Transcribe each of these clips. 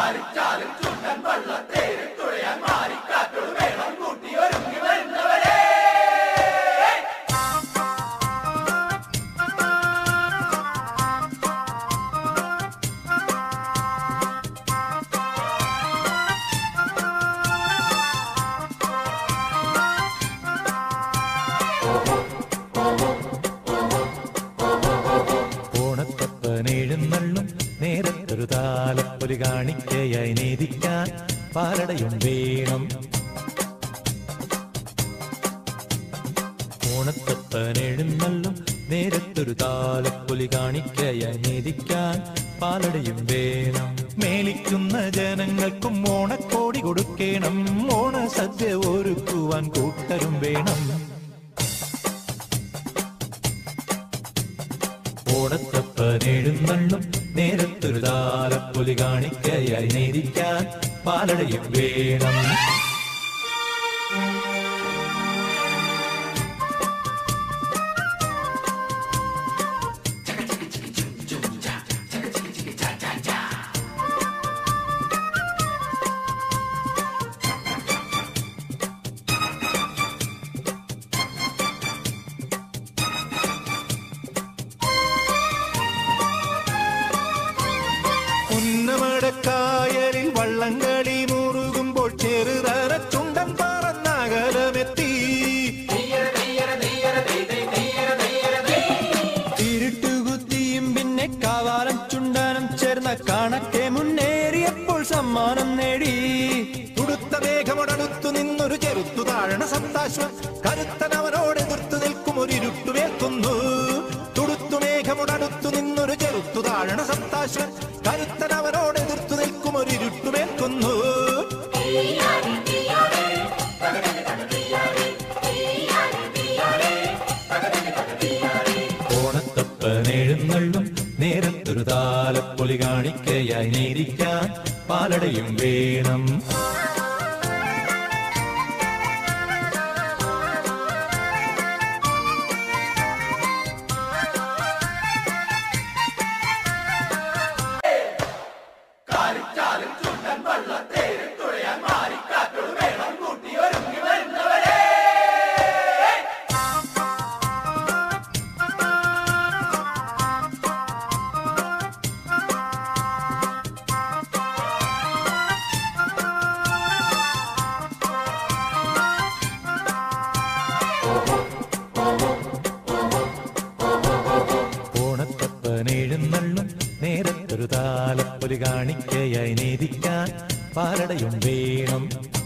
ഓണത്തപ്പനെഴുന്നള്ളും നേരത്തൊരു താലപ്പൊലി കാണിക്കയായി നീതിക്കാൻ പാലടയും വേണം ഓണത്തപ്പനെഴുന്നള്ളും നേരത്തൊരു താലപ്പൊലി കാണിക്കയായി നീതിക്കാൻ പാലടയും വേണം മേലിക്കുന്ന ജനങ്ങൾക്കും ഓണക്കോടി കൊടുക്കണം ഓണസദ്യ ഒരുക്കുവാൻ കൂട്ടരും വേണം ഓണത്തപ്പനെഴുന്നള്ളും നേരത്തൊരു താലപ്പൊലി കാണിക്കയായി നേരിക്കാൻ പാലടയും വേണം ഉന്നമടക്കായലിൽ വള്ളംകളി മുറുകുമ്പോൾ ചെറുതര ചുണ്ടൻ പറന്നകലമെത്തി ഇരുട്ടുകുത്തിയും പിന്നെ കാവാലം ചുണ്ടനും ചേർന്ന കണക്കെ മുന്നേറിയപ്പോൾ സമ്മാനം നേടി തുടുത്ത മേഘമോടടുത്തു നിന്നൊരു ചെറുത്തു താഴണ സപ്താശ്വം കരുത്തനവനോട് എതിർത്തു നിൽക്കും ഒരു ഇരുട്ടുവേൽക്കുന്നു തുടുത്തു മേഘമോടടുത്തു നിന്നൊരു ചെറുത്തു താഴണ സപ്താശ്വം കരുത്തനവനോട് എതിർത്തു നിൽക്കും ഒരു ഇരുട്ടുവേൽക്കുന്നു ഓണത്തപ്പനെഴുന്നള്ളും നേരത്തൊരു താലപ്പൊലി കാണിക്കയായി നേരിക്കാൻ പാലടയും വേണം ഓണത്തപ്പനെഴുന്നള്ളും നേരത്തൊരു താലപ്പൊലി കാണിക്കയായി നേദിക്കാൻ പാലടയും വേണം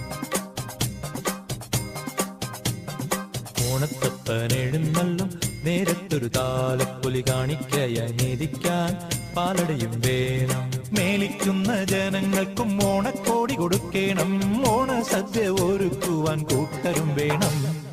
ഓണത്തപ്പനെഴുന്നള്ളും നേരത്തൊരു താലപ്പൊലി കാണിക്കയായി നേദിക്കാൻ പാലടയും വേണം മേലിക്കുന്ന ജനങ്ങൾക്കും ഓണക്കോടി കൊടുക്കണം ഓണസദ്യ ഒരുക്കുവാൻ കൂട്ടരും വേണം